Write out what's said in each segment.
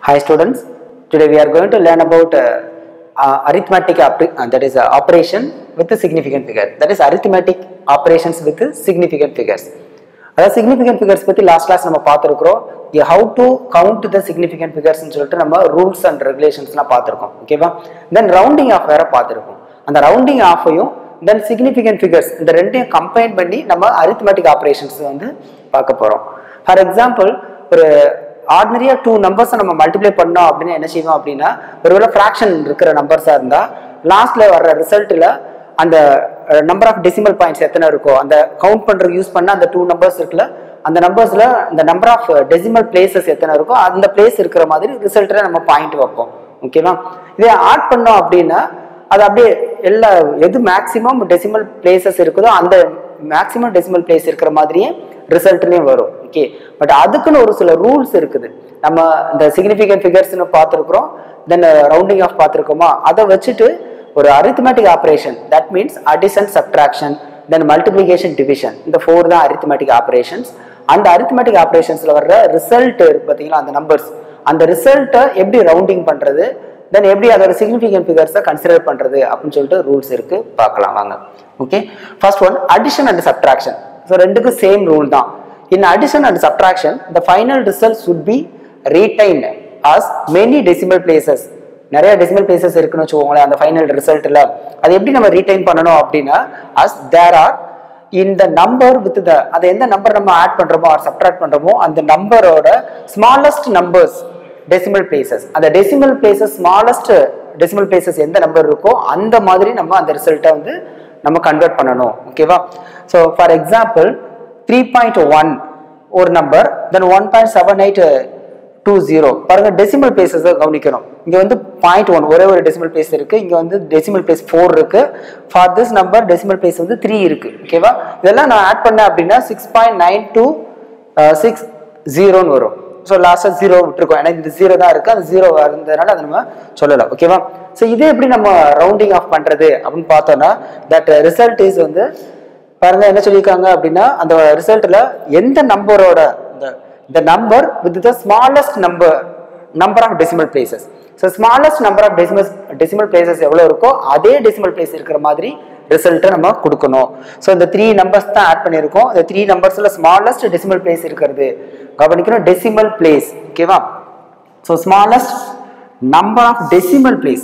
Hi students, today we are going to learn about uh, uh, arithmetic oper- uh, that is uh, operation with a significant figure. That is arithmetic operations with significant figures. அதாவது significant figures பற்றி last class நம்ம பார்த்துருக்குறோம் how to count the significant ஃபிகர்ஸ்னு சொல்லிட்டு நம்ம rules and ரெகுலேஷன்ஸ்லாம் பார்த்துருக்கோம் ஓகேவா தென் rounding off வேற பார்த்துருக்கோம் அந்த ரவுண்டிங் ஆஃபையும் தென் சிக்னிஃபிகண்ட் ஃபிகர்ஸ் இந்த ரெண்டையும் கம்பைன் பண்ணி நம்ம அரித்மெட்டிக் ஆப்ரேஷன்ஸ் வந்து பார்க்க போகிறோம் ஃபார் எக்ஸாம்பிள் ஒரு ஆர்டினரியா டூ நம்பர்ஸை நம்ம மல்டிப்ளை பண்ணோம் அப்படின்னு என்ன செய்வோம் அப்படின்னா ஒருவேளை ஃப்ராக்ஷன் இருக்கிற நம்பர்ஸாக இருந்தால் லாஸ்ட்ல வர்ற ரிசல்ட்டில் அந்த நம்பர் ஆஃப் டெசிமல் பாயிண்ட்ஸ் எத்தனை இருக்கோ அந்த கவுண்ட் பண்ணுறதுக்கு யூஸ் பண்ண அந்த டூ நம்பர்ஸ் இருக்குல்ல அந்த நம்பர்ஸில் அந்த நம்பர் ஆஃப் டெசிமல் பிளேசஸ் எத்தனை இருக்கோ அந்த பிளேஸ் இருக்கிற மாதிரி ரிசல்ட்டில் நம்ம பாயிண்ட் வைப்போம் ஓகேவா இதே ஆட் பண்ணோம் அப்படின்னா அது அப்படியே எல்லா எது மேக்ஸிமம் டெசிமல் பிளேசஸ் இருக்குதோ அந்த மேக்ஸிமம் டெசிமல் பிளேஸ் இருக்கிற மாதிரியே ரிசல்ட்லேயும் வரும் ஓகே பட் அதுக்குன்னு ஒரு சில ரூல்ஸ் இருக்குது நம்ம இந்த சிக்னிஃபிகண்ட் ஃபிகர்ஸ்னு பார்த்துருக்குறோம் தென் ரவுண்டிங் ஆஃப் பார்த்துருக்கோமா அதை வச்சுட்டு ஒரு arithmetic operation that means addition subtraction then multiplication division இந்த ஃபோர் தான் அரித்மெட்டிக் ஆப்ரேஷன்ஸ் அந்த அரித்மெட்டிக் ஆப்ரேஷன்ஸில் வர்ற ரிசல்ட் பார்த்தீங்களா அந்த நம்பர்ஸ் அந்த ரிசல்ட்டை எப்படி ரவுண்டிங் பண்ணுறது தென் எப்படி அதோட சிக்னிஃபிகண்ட் ஃபிகர்ஸை கன்சிடர் பண்ணுறது அப்படின்னு சொல்லிட்டு ரூல்ஸ் இருக்குது பார்க்கலாம் வாங்க okay first one addition and subtraction so ரெண்டுக்கும் சேம் ரூல் தான் in addition and subtraction the final result should be retain as many decimal places நிறைய டெசிமல் பிளேசஸ் இருக்குன்னு வச்சுக்கோங்களேன் அந்த ஃபைனல் ரிசல்ட்டில் அது எப்படி நம்ம ரீடைன் பண்ணணும் அப்படின்னா அஸ் தேர் ஆர் இந்த நம்பர் வித் த அதை எந்த நம்பர் நம்ம ஆட் பண்றோமோ ஆர் சப்ட்ராக்ட் பண்றோமோ அந்த நம்பரோட ஸ்மாலஸ்ட் நம்பர்ஸ் டெசிமல் பிளேசஸ் அந்த decimal places smallest decimal places எந்த நம்பர் இருக்கோ அந்த மாதிரி நம்ம அந்த ரிசல்ட்டை வந்து நம்ம கன்வெர்ட் பண்ணணும் ஓகேவா so for example three point one ஒரு number then one point seven eight two zero பாருங்க டெசிமல் பிளேசஸ் கவனிக்கணும் இங்க வந்து பாயிண்ட் ஒன் ஒரே ஒரு டெசிமல் பிளேஸ் இருக்கு இங்க வந்து டெசிமல் பிளேஸ் ஃபோர் இருக்கு for this number decimal place வந்து த்ரீ இருக்கு ஓகேவா இதெல்லாம் நான் ஆட் பண்ணேன் அப்படின்னா six point nine two six ஜீரோன்னு வரும் ஸோ லாஸ்ட்டாக ஜீரோ விட்டுருக்கோம் ஏன்னா இந்த ஜீரோ தான் இருக்கு அந்த ஜீரோ இருந்ததுனால அதை நம்ம சொல்லலாம் ஓகேவா ஸோ இதே எப்படி நம்ம ரவுண்டிங் ஆஃப் பண்றது அப்படின்னு பார்த்தோம்னா தட் ரிசல்ட் இஸ் வந்து பாருங்க என்ன சொல்லியிருக்காங்க அப்படின்னா அந்த ரிசல்ட்ல எந்த நம்பரோட இந்த the number with the smallest number number of decimal places so smallest number of decimal decimal places எவ்வளவு இருக்கோ அதே decimal place இருக்கிற மாதிரி ரிசல்ட்டை நம்ம கொடுக்கணும் ஸோ இந்த த்ரீ நம்பர்ஸ் தான் ஆட் பண்ணியிருக்கோம் இந்த த்ரீ நம்பர்ஸில் ஸ்மாலஸ்ட் டெசிமல் பிளேஸ் இருக்கிறது கவனிக்கணும் டெசிமல் பிளேஸ் ஓகேவா so smallest number of decimal place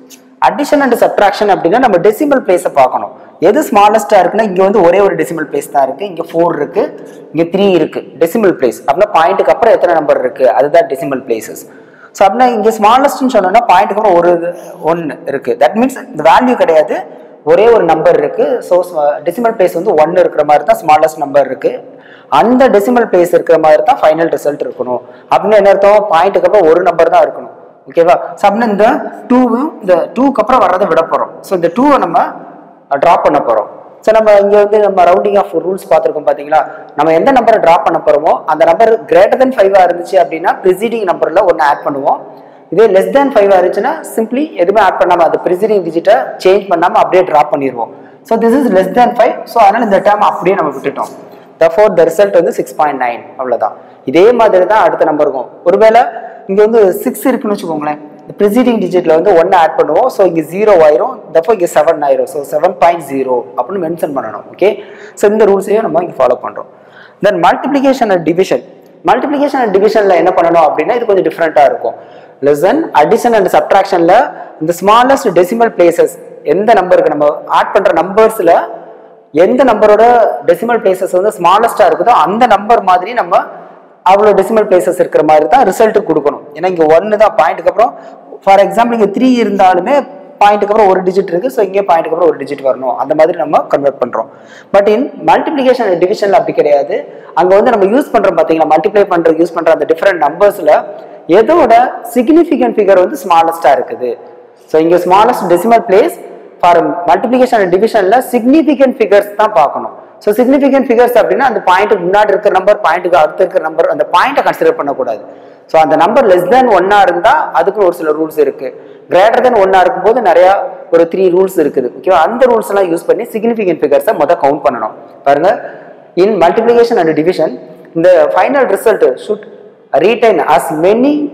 addition and subtraction அப்படின்னா நம்ம டெசிமல் பிளேஸை பார்க்கணும் எது ஸ்மாலஸ்டா இருக்குன்னா இங்க வந்து ஒரே ஒரு டெசிமல் பிளேஸ் தான் இருக்கு இங்க ஃபோர் இருக்கு இங்க த்ரீ இருக்கு டெசிமல் பிளேஸ் அப்படின்னா பாயிண்ட்டுக்கு அப்புறம் எத்தனை நம்பர் இருக்கு அதுதான் டெசிமல் பிளேசஸ் ஸோ அப்படின்னா இங்க ஸ்மாலஸ்ட்னு சொன்னோம்னா பாயிண்ட்டுக்கு அப்புறம் ஒரு ஒன்று இருக்கு தட் மீன்ஸ் இந்த வேல்யூ கிடையாது ஒரே ஒரு நம்பர் இருக்கு ஸோ டெசிமல் பிளேஸ் வந்து ஒன்று இருக்கிற மாதிரி தான் ஸ்மாலஸ்ட் நம்பர் இருக்கு அந்த டெசிமல் பிளேஸ் இருக்கிற மாதிரி தான் ஃபைனல் ரிசல்ட் இருக்கணும் அப்படின்னு என்ன அர்த்தம் பாயிண்ட்டுக்கு அப்புறம் ஒரு நம்பர் தான் இருக்கணும் ஓகேவா ஸோ அப்படின்னா இந்த டூவும் இந்த டூக்கு அப்புறம் வர்றதை விட போகிறோம் ஸோ இந்த டூவை நம்ம ட்ராப் பண்ண போகிறோம் ஸோ நம்ம இங்கே வந்து நம்ம ரவுண்டிங் ஆஃப் ரூல்ஸ் பார்த்துருக்கோம் பார்த்தீங்களா நம்ம எந்த நம்பரை ட்ராப் பண்ண போகிறோமோ அந்த நம்பர் கிரேட்டர் தென் ஃபைவாக இருந்துச்சு அப்படின்னா ப்ரிசீடிங் நம்பரில் ஒன்று ஆட் பண்ணுவோம் இதே லெஸ் தேன் ஃபைவாக இருந்துச்சுன்னா சிம்பிளி எதுவுமே ஆட் பண்ணாமல் அது ப்ரிசீடிங் டிஜிட்டை சேஞ்ச் பண்ணாமல் அப்படியே ட்ராப் பண்ணிடுவோம் so this is less than five so அதனால் இந்த டேம் அப்படியே நம்ம விட்டுட்டோம் தஃபோர் த ரிசல்ட் வந்து சிக்ஸ் பாயிண்ட் நைன் அவ்வளோதான் இதே மாதிரி தான் அடுத்த நம்பர் இருக்கும் ஒருவேளை இங்கே வந்து சிக்ஸ் இருக்குன்னு வச்சுக்கோங்களேன் ப்ரிசீடிங் டிஜிட்ல வந்து ஒன்று ஆட் பண்ணுவோம் ஸோ இங்கே ஜீரோ ஆயிரும் தப்போ இங்கே செவன் ஆயிரும் ஸோ செவன் பாயிண்ட் ஜீரோ அப்படின்னு மென்ஷன் பண்ணணும் ஓகே ஸோ இந்த ரூல்ஸையும் நம்ம இங்கே ஃபாலோ பண்ணுறோம் then multiplication and division multiplication and டிவிஷனில் என்ன பண்ணணும் அப்படின்னா இது கொஞ்சம் டிஃப்ரெண்ட்டாக இருக்கும் லெசன் அடிஷன் அண்ட் சப்ட்ராக்ஷனில் இந்த ஸ்மாலஸ்ட் டெசிமல் பிளேசஸ் எந்த நம்பருக்கு நம்ம ஆட் பண்ணுற நம்பர்ஸில் எந்த நம்பரோட டெசிமல் பிளேசஸ் வந்து ஸ்மாலஸ்டா இருக்குதோ அந்த நம்பர் மாதிரி நம்ம அவ்வளோ டெசிமல் பிளேசஸ் இருக்கிற மாதிரி தான் ரிசல்ட் கொடுக்கணும் ஏன்னா இங்கே ஒன்று தான் பாயிண்ட்டுக்கு அப்புறம் ஃபார் எக்ஸாம்பிள் இங்கே த்ரீ இருந்தாலுமே பாயிண்ட்டுக்கு அப்புறம் ஒரு டிஜிட் இருக்கு ஸோ இங்கே பாயிண்ட்டுக்கு அப்புறம் ஒரு டிஜிட் வரணும் அந்த மாதிரி நம்ம கன்வெர்ட் பண்ணுறோம் பட் இன் மல்டிப்ளிகேஷன் அண்ட் டிவிஷனில் அப்படி கிடையாது அங்கே வந்து நம்ம யூஸ் பண்ணுறோம் பார்த்தீங்களா மல்டிப்ளை பண்ணுற யூஸ் பண்ணுற அந்த டிஃப்ரெண்ட் நம்பர்ஸில் எதோட சிக்னிஃபிகண்ட் ஃபிகர் வந்து ஸ்மாலஸ்டாக இருக்குது ஸோ இங்கே smallest decimal place for multiplication and டிவிஷனில் சிக்னிஃபிகண்ட் ஃபிகர்ஸ் தான் பார்க்கணும் ஸோ சிக்னிஃபிகண்ட் ஃபிகர்ஸ் அப்படின்னா அந்த பாயிண்ட்டுக்கு முன்னாடி இருக்கிற நம்பர் பாயிண்ட்டுக்கு அடுத்து இருக்கிற நம்பர் அந்த பாயிண்ட்டை கன்சிடர் பண்ணக்கூடாது ஸோ அந்த நம்பர் லெஸ் தேன் ஒன்னா இருந்தால் அதுக்கு ஒரு சில ரூல்ஸ் இருக்கு கிரேட்டர் தென் ஒன்னா இருக்கும்போது நிறைய ஒரு த்ரீ ரூல்ஸ் இருக்குது ஓகேவா அந்த ரூல்ஸ் எல்லாம் யூஸ் பண்ணி சிக்னிஃபிகண்ட் ஃபிகர்ஸை மொதல் கவுண்ட் பண்ணணும் பாருங்க இன் மல்டிப்ளிகேஷன் அண்ட் டிவிஷன் இந்த final result should retain as many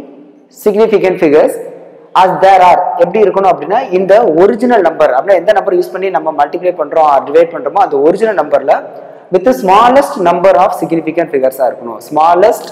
significant figures as there are எப்படி இருக்கணும் அப்படின்னா இந்த ஒரிஜினல் நம்பர் அப்படின்னா எந்த நம்பர் யூஸ் பண்ணி நம்ம மல்டிப்ளை பண்றோம் டிவைட் பண்றோமோ அந்த ஒரிஜினல் நம்பர்ல with smallest number of significant ஃபிகர்ஸா இருக்கணும் smallest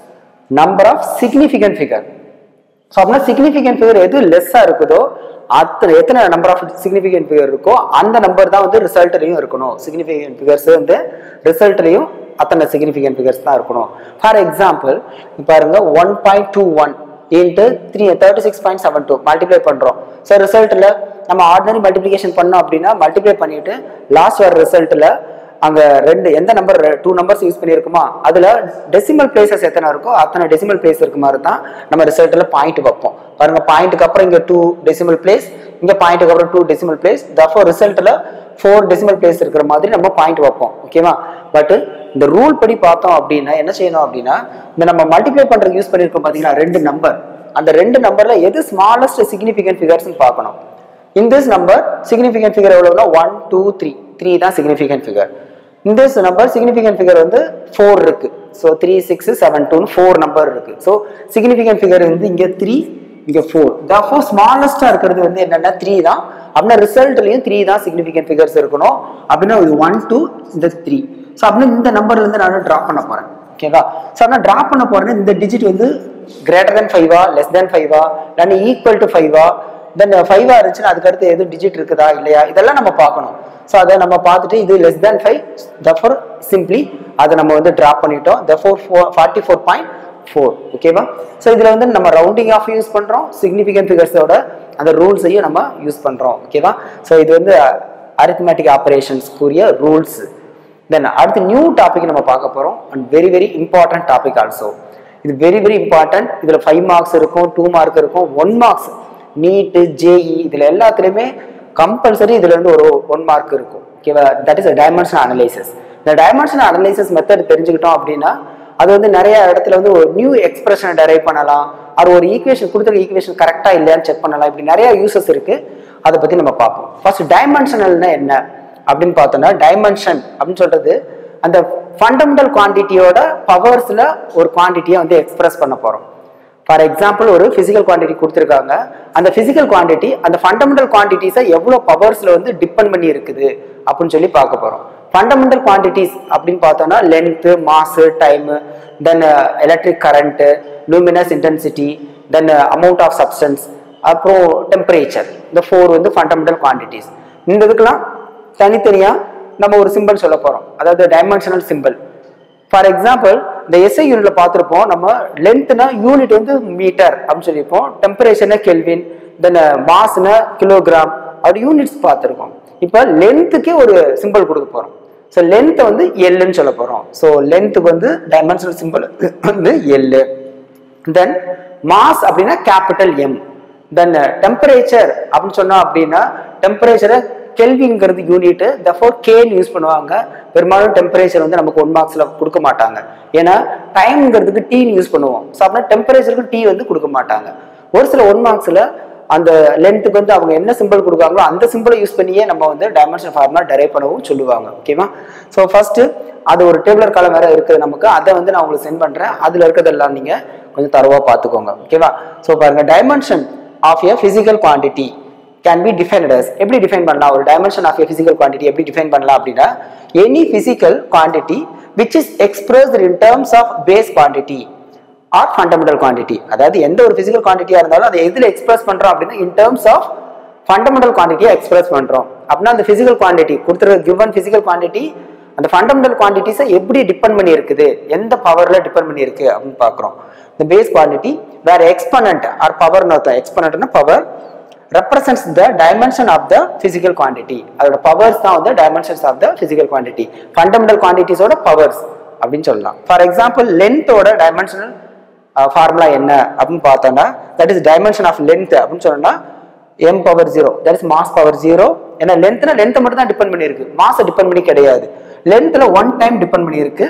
number of significant figure so அப்படின்னா சிக்னிஃபிகண்ட் ஃபிகர் எது லெஸ்ஸாக இருக்குதோ அத்தனை எத்தனை நம்பர் ஆஃப் சிக்னிஃபிகண்ட் ஃபிகர் இருக்கோ அந்த நம்பர் தான் வந்து ரிசல்ட்லையும் இருக்கணும் சிக்னிஃபிகண்ட் ஃபிகர்ஸ் வந்து ரிசல்ட்லையும் அத்தனை சிக்னிஃபிகண்ட் ஃபிகர்ஸ் தான் இருக்கணும் ஃபார் எக்ஸாம்பிள் பாருங்க one point two one into three thirty six point seven two multiply பண்ணுறோம் ஸோ ரிசல்ட்டில் நம்ம ஆர்டினரி மல்டிப்ளிகேஷன் பண்ணோம் அப்படின்னா மல்டிப்ளை பண்ணிட்டு லாஸ்ட் வர ரிசல்ட்டில் அங்க ரெண்டு எந்த நம்பர் டூ நம்பர்ஸ் யூஸ் பண்ணியிருக்குமா அதுல டெசிமல் பிளேசஸ் எத்தனை இருக்கோ அத்தனை டெசிமல் பிளேஸ் இருக்க மாதிரி தான் நம்ம ரிசல்ட்ல பாயிண்ட் வைப்போம் பாருங்க பாயிண்ட்டுக்கு அப்புறம் இங்க டூ டெசிமல் பிளேஸ் இங்க பாயிண்ட்டுக்கு அப்புறம் டூ டெசிமல் பிளேஸ் தஃபோ ரிசல்ட்ல ஃபோர் டெசிமல் பிளேஸ் இருக்கிற மாதிரி நம்ம பாயிண்ட் வைப்போம் ஓகேவா பட் இந்த ரூல் படி பார்த்தோம் அப்படின்னா என்ன செய்யணும் அப்படின்னா இந்த நம்ம மல்டிப்ளை பண்றதுக்கு யூஸ் பண்ணியிருக்கோம் பாத்தீங்கன்னா ரெண்டு நம்பர் அந்த ரெண்டு நம்பர்ல எது ஸ்மாலஸ்ட் சிக்னிஃபிகன்ட் ஃபிகர்ஸ்னு பார்க்கணும் in this number significant figure எவ்வளவுனா ஒன் டூ த்ரீ த்ரீ தான் significant figure in this number significant figure வந்து ஃபோர் இருக்கு ஸோ த்ரீ சிக்ஸ் செவன் டூன்னு ஃபோர் நம்பர் இருக்கு ஸோ சிக்னிஃபிகன்ட் ஃபிகர் வந்து இங்க த்ரீ இங்க ஃபோர் தோ ஸ்மாலஸ்டா இருக்கிறது வந்து என்னன்னா த்ரீ தான் அப்படின்னா ரிசல்ட்லயும் த்ரீ தான் சிக்னிஃபிகன்ட் ஃபிகர்ஸ் இருக்கணும் அப்படின்னா இது ஒன் டூ இந்த த்ரீ ஸோ அப்படின்னா இந்த நம்பர்ல இருந்து நான் ட்ராப் பண்ண போறேன் ஓகேவா ஸோ நான் ட்ராப் பண்ண போறேன்னா இந்த டிஜிட் வந்து கிரேட்டர் தென் ஃபைவா லெஸ் தென் ஃபைவா இல்லைன்னா ஈக்குவல் டு ஃபைவா தென் ஃபைவா இருந்துச்சுன்னா அதுக்கடுத்து எது டிஜிட் இருக்குதா இல்லையா இதெல்லாம் நம்ம பார்க்கணும் ஸோ அதை நம்ம பார்த்துட்டு இது less than five therefore simply அதை நம்ம வந்து ட்ராப் பண்ணிட்டோம் therefore four forty four point four ஓகேவா ஸோ இதில் வந்து நம்ம ரவுண்டிங் ஆஃப் யூஸ் பண்ணுறோம் சிக்னிஃபிகன்ட் ஃபிகர்ஸோட அந்த ரூல்ஸையும் நம்ம யூஸ் பண்ணுறோம் ஓகேவா ஸோ இது வந்து அரித்மேட்டிக் ஆப்ரேஷன்ஸ்க்குரிய ரூல்ஸ் தென் அடுத்து நியூ டாபிக் நம்ம பார்க்க போகிறோம் and very very important topic also இது வெரி வெரி இம்பார்ட்டன்ட் இதில் ஃபைவ் மார்க்ஸ் இருக்கும் டூ மார்க் இருக்கும் ஒன் மார்க்ஸ் நீட்டு ஜேஇ இதில் எல்லாத்துலேயுமே கம்பல்சரி இதுல இருந்து ஒரு ஒன் மார்க் இருக்கும் ஓகேவா தட் இஸ் டைமென்ஷன் அனலைசிஸ் இந்த டைமென்ஷன் அனலைசிஸ் மெத்தட் தெரிஞ்சுக்கிட்டோம் அப்படின்னா அது வந்து நிறைய இடத்துல வந்து ஒரு நியூ எக்ஸ்பிரஷனை டெரைவ் பண்ணலாம் அது ஒரு ஈக்குவேஷன் கொடுத்துருக்க ஈக்குவேஷன் கரெக்டா இல்லையான்னு செக் பண்ணலாம் இப்படி நிறைய யூசஸ் இருக்கு அதை பத்தி நம்ம பார்ப்போம் ஃபர்ஸ்ட் டைமென்ஷனல்னா என்ன அப்படின்னு பார்த்தோம்னா டைமென்ஷன் அப்படின்னு சொல்றது அந்த ஃபண்டமெண்டல் குவான்டிட்டியோட பவர்ஸ்ல ஒரு குவான்டிட்டியை வந்து எக்ஸ்பிரஸ் பண்ண போறோம் ஃபார் எக்ஸாம்பிள் ஒரு பிசிக்கல் குவான்டிட்டி கொடுத்துருக்காங்க அந்த பிசிக்கல் குவான்டிட்டி அந்த ஃபண்டமெண்டல் குவான்டிட்டிஸை எவ்வளோ பவர்ஸ்ல வந்து டிபெண்ட் பண்ணி இருக்குது அப்படின்னு சொல்லி பார்க்க போறோம் ஃபண்டமெண்டல் குவான்டிட்டிஸ் அப்படின்னு பார்த்தோம்னா length mass time then electric current luminous intensity then amount of substance அப்புறம் டெம்பரேச்சர் இந்த ஃபோர் வந்து ஃபண்டமெண்டல் குவான்டிட்டிஸ் இந்த இதுக்கெல்லாம் தனித்தனியாக நம்ம ஒரு சிம்பிள் சொல்ல போகிறோம் அதாவது டைமென்ஷனல் சிம்பிள் ஃபார் எக்ஸாம்பிள் இந்த எஸ்ஐ யூனிட்ல பார்த்துருப்போம் நம்ம லென்த்னா யூனிட் வந்து மீட்டர் அப்படின்னு சொல்லியிருப்போம் டெம்பரேச்சர்னா கெல்வின் தென் மாஸ்னா கிலோகிராம் அப்படி யூனிட்ஸ் பார்த்துருக்கோம் இப்போ லென்த்துக்கே ஒரு சிம்பிள் கொடுக்க போகிறோம் ஸோ லென்த்தை வந்து எல்லுன்னு சொல்ல போகிறோம் ஸோ லென்த்துக்கு வந்து டைமென்ஷனல் சிம்பிள் வந்து எல்லு தென் மாஸ் அப்படின்னா கேபிட்டல் எம் தென் டெம்பரேச்சர் அப்படின்னு சொன்னோம் அப்படின்னா டெம்பரேச்சரை கெல்விங்கிறது யூனிட் தஃபோர் கேன்னு யூஸ் பண்ணுவாங்க பெரும்பாலும் டெம்பரேச்சர் வந்து நமக்கு ஒன் மார்க்ஸ்ல கொடுக்க மாட்டாங்க ஏன்னா டைம்ங்கிறதுக்கு டீன்னு யூஸ் பண்ணுவோம் ஸோ அப்படின்னா டெம்பரேச்சருக்கு டீ வந்து கொடுக்க மாட்டாங்க ஒரு சில ஒன் மார்க்ஸ்ல அந்த லென்த்துக்கு வந்து அவங்க என்ன சிம்பிள் கொடுக்காங்களோ அந்த சிம்பிளை யூஸ் பண்ணியே நம்ம வந்து டைமென்ஷன் ஃபார்முலா டெரைவ் பண்ணவும் சொல்லுவாங்க ஓகேவா ஸோ ஃபர்ஸ்ட் அது ஒரு டேபிளர் காலம் வேற இருக்குது நமக்கு அதை வந்து நான் உங்களுக்கு சென்ட் பண்றேன் அதுல இருக்கிறதெல்லாம் நீங்க கொஞ்சம் தரவா பார்த்துக்கோங்க ஓகேவா ஸோ பாருங்க dimension of a physical quantity can be defined as எப்படி டிஃபைன் பண்ணலாம் ஒரு dimension of a physical quantity எப்படி டிஃபைன் பண்ணலாம் அப்படின்னா any physical quantity which is expressed in terms of base quantity or fundamental quantity அதாவது எந்த ஒரு பிசிக்கல் குவான்டிட்டியா இருந்தாலும் அதை எதுல எக்ஸ்பிரஸ் பண்றோம் அப்படின்னா இன் டேர்ம்ஸ் ஆஃப் ஃபண்டமெண்டல் குவான்டிட்டியை எக்ஸ்பிரஸ் பண்றோம் அப்படின்னா அந்த பிசிக்கல் குவான்டிட்டி கொடுத்துருக்க கிவன் பிசிக்கல் குவான்டிட்டி அந்த ஃபண்டமெண்டல் குவான்டிட்டிஸை எப்படி டிபெண்ட் பண்ணி இருக்குது எந்த பவர்ல டிபெண்ட் பண்ணி இருக்கு அப்படின்னு பார்க்குறோம் இந்த பேஸ் குவான்டிட்டி வேற எக்ஸ்பனண்ட் ஆர் பவர்னு அர்த்தம் எக்ஸ்பனண்ட்னா power represents the dimension of the physical quantity அதோட பவர்ஸ் தான் வந்து dimensions of the physical quantity fundamental quantities ஓட பவர்ஸ் அப்படின்னு சொல்லலாம் ஃபார் எக்ஸாம்பிள் லென்த்தோட டைமென்ஷனல் ஃபார்முலா என்ன அப்படின்னு பார்த்தோம்னா that is dimension of length அப்படின்னு சொன்னோம்னா M power zero that is mass power zero ஏன்னா லென்த்னா லென்த்தை மட்டும் தான் டிபெண்ட் பண்ணியிருக்கு மாஸை டிபெண்ட் பண்ணி கிடையாது லென்த்ல ஒன் டைம் டிபெண்ட் பண்ணியிருக்கு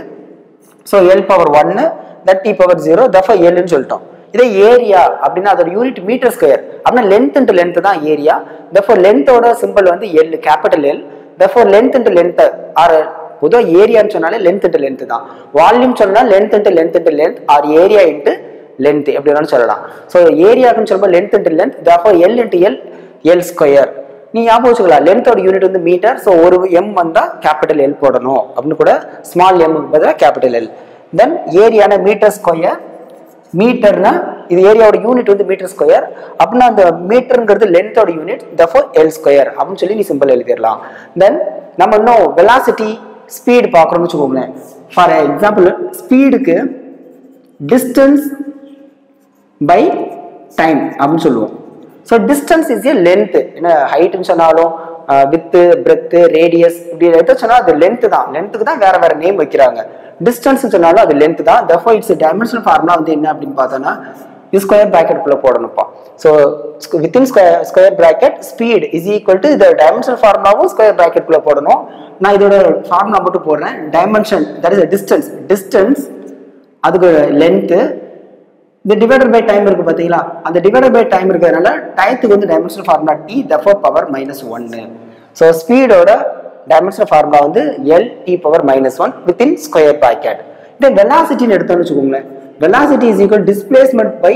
ஸோ எல் பவர் ஒன்னு that T power zero therefore எல்னு சொல்லிட்டோம் இதே ஏரியா அப்படின்னா அதோட யூனிட் மீட்டர் ஸ்கொயர் அப்படின்னா லென்த் இன்ட்டு லென்த் தான் ஏரியா தஃபோர் லென்த்தோட சிம்பிள் வந்து L capital L therefore length into length or பொதுவாக ஏரியான்னு சொன்னாலே லென்த் இன்ட்டு லென்த் தான் வால்யூம் சொன்னா length into length into length or area into length எப்படி வேணாலும் சொல்லலாம் ஸோ ஏரியாக்குன்னு சொல்லும்போது length into length therefore L into L L square நீ ஞாபகம் வச்சுக்கலாம் லென்த்தோட யூனிட் வந்து மீட்டர் ஸோ ஒரு எம் வந்தால் கேபிட்டல் எல் போடணும் அப்படின்னு கூட ஸ்மால் எம் பதிலாக கேபிட்டல் எல் தென் ஏரியான மீட்டர் ஸ்கொயர் மீட்டர்னா இது ஏரியாவோட யூனிட் வந்து மீட்டர் ஸ்கொயர் அப்படின்னா அந்த மீட்டருங்கிறது லென்த்தோட யூனிட் தஃபோ எல் ஸ்கொயர் அப்படின்னு சொல்லி நீ சிம்பிள் எழுதிடலாம் தென் நம்ம இன்னும் வெலாசிட்டி ஸ்பீடு பார்க்குறோம்னு வச்சுக்கோங்களேன் ஃபார் எக்ஸாம்பிள் ஸ்பீடுக்கு டிஸ்டன்ஸ் பை டைம் அப்படின்னு சொல்லுவோம் so distance is a length என்ன ஹைட்னு சொன்னாலும் வித்து பிரெத்து ரேடியஸ் இப்படி எதை சொன்னாலும் அது லென்த் தான் லென்த்துக்கு தான் வேற வேற நேம் வைக்கிறாங்க டிஸ்டன்ஸ் சொன்னாலும் அது லென்த் தான் தஃபோ இட்ஸ் டைமென்ஷனல் ஃபார்முலா வந்து என்ன அப்படின்னு பார்த்தோன்னா இது ஸ்கொயர் ப்ராக்கெட்டுக்குள்ள போடணும்ப்பா so within square square bracket speed is equal to இந்த டைமென்ஷனல் ஃபார்முலாவும் ஸ்கொயர் ப்ராக்கெட்டுக்குள்ள போடணும் நான் இதோட ஃபார்முலா மட்டும் போடுறேன் dimension that is distance distance அதுக்கு லென்த்து இந்த டிவைடட் பை டைம் இருக்கு பாத்தீங்களா அந்த டிவைடட் பை டைம் இருக்கிறதுனால டைத்துக்கு வந்து dimensional formula T therefore power minus ஒன்னு ஸோ ஸ்பீடோட டைமென்ஷனல் ஃபார்முலா வந்து L T power minus one within square bracket இந்த வெலாசிட்டின்னு எடுத்தோம்னு வச்சுக்கோங்களேன் velocity is equal displacement by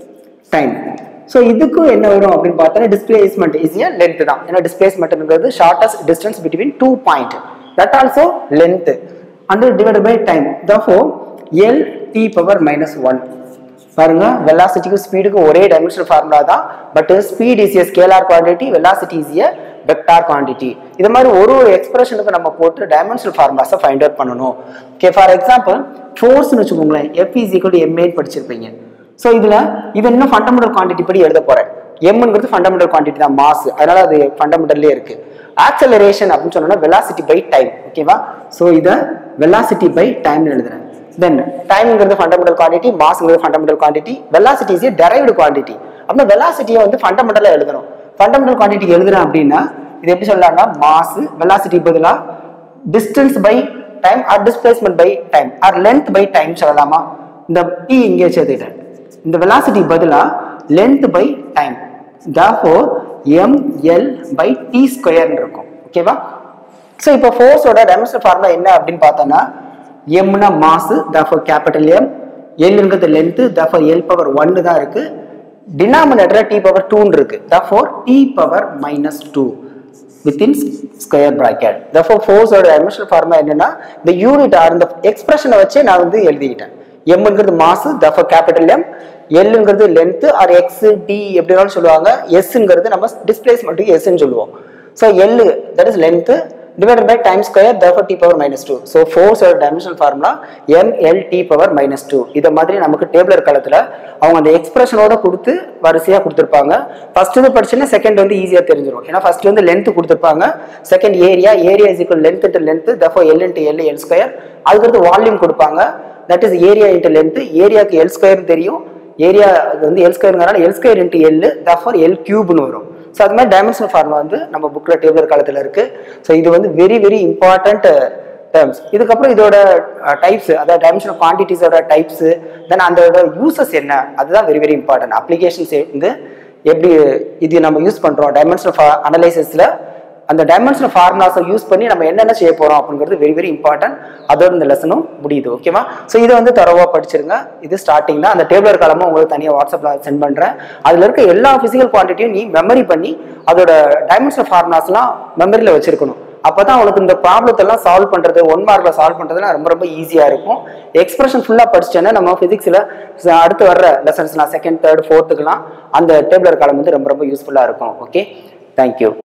time so இதுக்கும் என்ன வரும் அப்படின்னு பார்த்தோன்னா டிஸ்பிளேஸ்மெண்ட் இஸ் ஏ லென்த் தான் ஏன்னா டிஸ்பிளேஸ்மெண்ட்ங்கிறது shortest distance between two point that also length and divided by time therefore L T power minus one பாருங்க வெலாசிட்டிக்கும் ஸ்பீடுக்கும் ஒரே டைமென்ஷனல் ஃபார்முலா தான் but speed is a scalar quantity velocity is a vector quantity இது மாதிரி ஒரு ஒரு எக்ஸ்பிரஷனுக்கு நம்ம போட்டு டைமென்ஷனல் ஃபார்முலாஸை ஃபைண்ட் அவுட் பண்ணணும் ஓகே ஃபார் எக்ஸாம்பிள் ஃபோர்ஸ்னு வச்சுக்கோங்களேன் எஃப் இஸ் ஈக்குவல் டு எம்ஏன்னு படிச்சிருப்பீங்க ஸோ இதுல இது இன்னும் ஃபண்டமெண்டல் குவான்டிட்டி படி எழுத போறேன் எம்ங்கிறது ஃபண்டமெண்டல் குவான்டிட்டி தான் மாஸ் அதனால அது ஃபண்டமெண்டல்லே இருக்கு ஆக்சலரேஷன் அப்படின்னு சொன்னோம்னா வெலாசிட்டி பை டைம் ஓகேவா ஸோ இதை வெலாசிட்டி பை டைம்னு எழுதுறேன் தென் டைம்ங்கிறது ஃபண்டமெண்டல் குவான்டிட்டி மாஸ்ங்கிறது fundamental quantity velocity is derived quantity அப்படின்னா வெலாசிட்டியை வந்து ஃபண்டமெண்டலாக எழுதணும் ஃபண்டமெண்டல் குவான்டிட்டி எழுதுறேன் அப்படின்னா இது எப்படி சொல்லலாம்னா மாஸ் வெலாசிட்டி பதிலாக distance by time or displacement by time or length by time சொல்லலாமா இந்த டி இங்கே சேர்த்துக்கிட்டேன் இந்த வெலாசிட்டி பதிலாக length by time therefore M L by T ஸ்கொயர்னு இருக்கும் ஓகேவா ஸோ இப்போ ஃபோர்ஸோட டைமென்ஷனல் ஃபார்முலா என்ன அப்படின்னு பார்த்தோன்னா எம்னா மாசு therefore கேபிட்டல் எம் எல்ங்கிறது லென்த்து therefore எல் பவர் ஒன்னு தான் இருக்கு டினாமினேட்டர் டி பவர் டூன்னு இருக்கு therefore T power minus two within square bracket therefore ஃபோர்ஸோட டைமென்ஷனல் ஃபார்முலா என்னன்னா இந்த யூனிட் ஆர் இந்த எக்ஸ்பிரஷனை வச்சே நான் வந்து எழுதிக்கிட்டேன் எம்ங்கிறது மாசு therefore கேபிட்டல் எம் எல்லுங்கிறது லென்த் ஆர் எக்ஸ் டி எப்படி வேணாலும் சொல்லுவாங்க எஸ்ங்கிறது நம்ம டிஸ்பிளேஸ்மெண்ட்டுக்கு எஸ்ன்னு சொல்லுவோம் so L that is length divided by time square therefore t power minus 2 so force or dimensional formula m l t power minus 2 இத மாதிரி நமக்கு டேபிளர் காலத்துல அவங்க அந்த எக்ஸ்பிரஷனோட கொடுத்து வரிசையா கொடுத்துருப்பாங்க ஃபர்ஸ்ட் இது படிச்சுன்னா செகண்ட் வந்து ஈஸியா தெரிஞ்சிடும் ஏன்னா ஃபர்ஸ்ட் வந்து லென்த் கொடுத்துருப்பாங்க second area area is equal length into length therefore l into L L square அதுக்கடுத்து வால்யூம் கொடுப்பாங்க that is area into length ஏரியாக்கு எல் ஸ்கொயர் தெரியும் ஏரியா வந்து எல் ஸ்கொயருங்கிறனால L square into L therefore L கியூப்னு வரும் so அது மாதிரி டைமென்ஷனல் ஃபார்முலா வந்து நம்ம புக்கில் டேபிளர் காலத்தில் இருக்கு ஸோ இது வந்து வெரி வெரி இம்பார்ட்டன்ட் டேர்ம்ஸ் இதுக்கப்புறம் இதோட டைப்ஸ் அதாவது டைமென்ஷனல் குவான்டிட்டிஸோட டைப்ஸ் தென் அதோட யூசஸ் என்ன அதுதான் வெரி வெரி இம்பார்ட்டன்ட் அப்ளிகேஷன்ஸ் வந்து எப்படி இது நம்ம யூஸ் பண்ணுறோம் டைமென்ஷனல் அனலைசிஸில் அந்த டைமென்ஷனல் ஃபார்முலாஸை யூஸ் பண்ணி நம்ம என்னென்ன செய்ய போறோம் அப்படிங்கிறது வெரி வெரி இம்பார்ட்டன்ட் அதோட இந்த லெசனும் முடியுது ஓகேவா ஸோ இதை வந்து தரவா படிச்சிருங்க இது ஸ்டார்டிங் தான் அந்த டேபிளர் காலமும் உங்களுக்கு தனியாக வாட்ஸ்அப்பில் சென்ட் பண்ணுறேன் அதில் இருக்க எல்லா ஃபிசிக்கல் குவான்டிட்டியும் நீ மெமரி பண்ணி அதோட டைமென்ஷனல் ஃபார்முலாஸ்லாம் மெமரியில் வச்சிருக்கணும் அப்போ தான் உனக்கு இந்த ப்ராப்ளத்தெல்லாம் சால்வ் பண்ணுறது ஒன் மார்க்கில் சால்வ் பண்ணுறதுலாம் ரொம்ப ரொம்ப ஈஸியாக இருக்கும் எக்ஸ்பிரஷன் ஃபுல்லாக படிச்சிட்டேன்னா நம்ம ஃபிசிக்ஸில் அடுத்து வர்ற லெசன்ஸ்லாம் செகண்ட் தேர்ட் ஃபோர்த்துக்கெலாம் அந்த டேபிளர் காலம் வந்து ரொம்ப ரொம்ப யூஸ்ஃபுல்லாக இருக்கும் ஓகே தேங்க்யூ